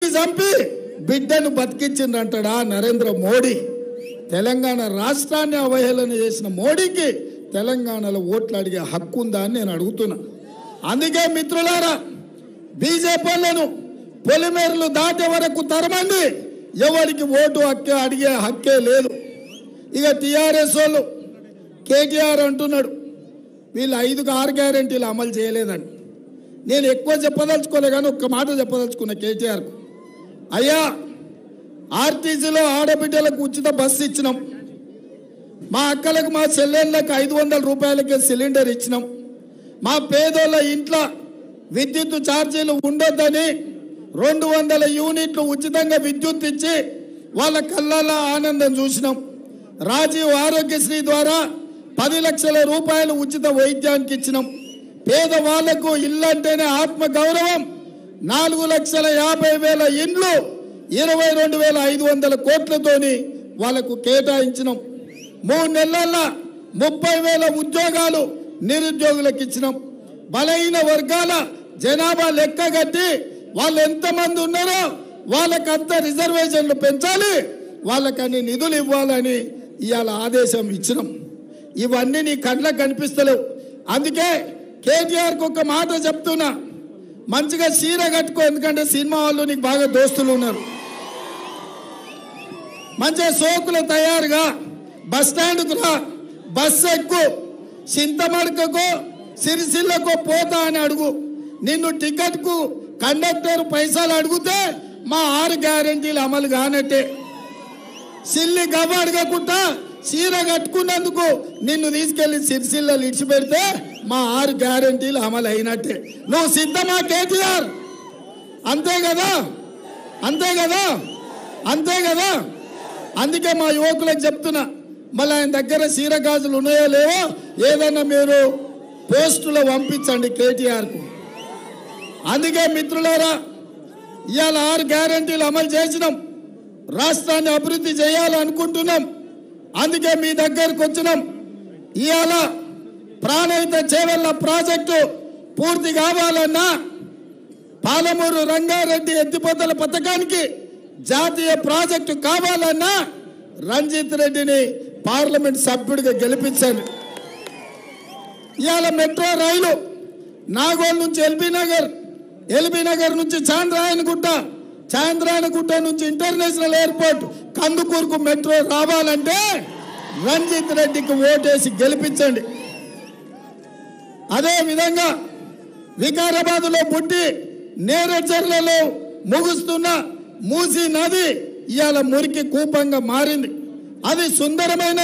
చంపి బిడ్డను బతికించిందంటాడా నరేంద్ర మోడీ తెలంగాణ రాష్ట్రాన్ని అవహేళన చేసిన మోడీకి తెలంగాణలో ఓట్లు అడిగే హక్కు ఉందా అని నేను అడుగుతున్నా అందుకే మిత్రులారా బీజేపీలను పొలిమేరలు దాటే వరకు తరమండి ఎవరికి ఓటు హక్కే అడిగే హక్కే లేదు ఇక టీఆర్ఎస్ వాళ్ళు కేటీఆర్ అంటున్నాడు వీళ్ళు ఐదుకు ఆరు గ్యారెంటీలు అమలు చేయలేదని నేను ఎక్కువ చెప్పదలుచుకోలే కానీ ఒక్క మాట చెప్పదలుచుకున్నా కేటీఆర్కు అయ్యా ఆర్టీసీలో ఆడబిడ్డలకు ఉచిత బస్సు ఇచ్చినాం మా అక్కలకు మా చెల్లెళ్ళకి ఐదు వందల రూపాయలకే సిలిండర్ ఇచ్చినాం మా పేదోళ్ళ ఇంట్లో విద్యుత్ ఛార్జీలు ఉండొద్దని రెండు వందల యూనిట్లు ఉచితంగా విద్యుత్ ఇచ్చి వాళ్ళ కళ్ళల్లో ఆనందం చూసినాం రాజీవ్ ఆరోగ్యశ్రీ ద్వారా పది లక్షల రూపాయలు ఉచిత వైద్యానికి ఇచ్చినాం పేదవాళ్లకు ఇల్లు అంటేనే ఆత్మ గౌరవం నాలుగు లక్షల యాభై వేల ఇండ్లు ఇరవై రెండు వేల ఐదు వందల కోట్లతోని వాళ్లకు కేటాయించినాం మూడు నెలల్లో ముప్పై వేల ఉద్యోగాలు నిరుద్యోగులకు ఇచ్చినాం బలహీన వర్గాల జనాభా లెక్క కట్టి వాళ్ళు ఎంతమంది ఉన్నారో వాళ్ళకంత రిజర్వేషన్లు పెంచాలి వాళ్ళకన్ని నిధులు ఇవ్వాలని ఇవాళ ఆదేశం ఇచ్చినాం ఇవన్నీ నీ కళ్ళకు కనిపిస్తలేవు అందుకే కేటీఆర్కి ఒక మాట చెప్తున్నా మంచిగా చీర కట్టుకో ఎందుకంటే సినిమా వాళ్ళు నీకు బాగా దోస్తులు ఉన్నారు మంచిగా సోకులు తయారుగా బస్ స్టాండ్కు రా బస్ ఎక్కు చింతమడకకు సిరిసిల్లకు పోతా అని అడుగు నిన్ను టికెట్కు కండక్టర్ పైసలు అడిగితే మా ఆరు గ్యారెంటీలు అమలు కానట్టే సిల్లి గవ్వ అడగకుండా చీర కట్టుకున్నందుకు నిన్ను తీసుకెళ్లి సిరిసిల్లలు ఇడిచిపెడితే మా ఆరు గ్యారెంటీలు అమలు అయినట్టే నువ్వు సిద్ధమా కేటీఆర్ అంతే కదా అంతే కదా అంతే కదా అందుకే మా యువకులకు చెప్తున్నా మళ్ళీ ఆయన దగ్గర చీర గాజులు ఉన్నాయో లేవో ఏదైనా మీరు పోస్టులో పంపించండి కేటీఆర్కు అందుకే మిత్రులారా ఇవాళ ఆరు గ్యారంటీలు అమలు చేసినాం రాష్ట్రాన్ని అభివృద్ధి చేయాలనుకుంటున్నాం అందుకే మీ దగ్గరకు వచ్చినాం ఇవాళ ప్రాణహిత చేవెళ్ళ ప్రాజెక్టు పూర్తి కావాలన్నా పాలమూరు రంగారెడ్డి ఎత్తిపోతల పథకానికి జాతీయ ప్రాజెక్టు కావాలన్నా రంజిత్ రెడ్డిని పార్లమెంట్ సభ్యుడిగా గెలిపించండి ఇవాళ మెట్రో రైలు నాగోల్ నుంచి ఎల్బీ నగర్ ఎల్బీ నగర్ నుంచి చాంద్రాయనగుట్ట చాంద్రాయనగుట్ట నుంచి ఇంటర్నేషనల్ ఎయిర్పోర్ట్ కందుకూరుకు మెట్రో రావాలంటే రంజిత్ రెడ్డికి ఓటేసి గెలిపించండి అదే విధంగా వికారాబాద్లో పుట్టి నేరచర్లలో ముగుస్తున్న మూసీ నది ఇవాళ మురికి కూపంగా మారింది అది సుందరమైన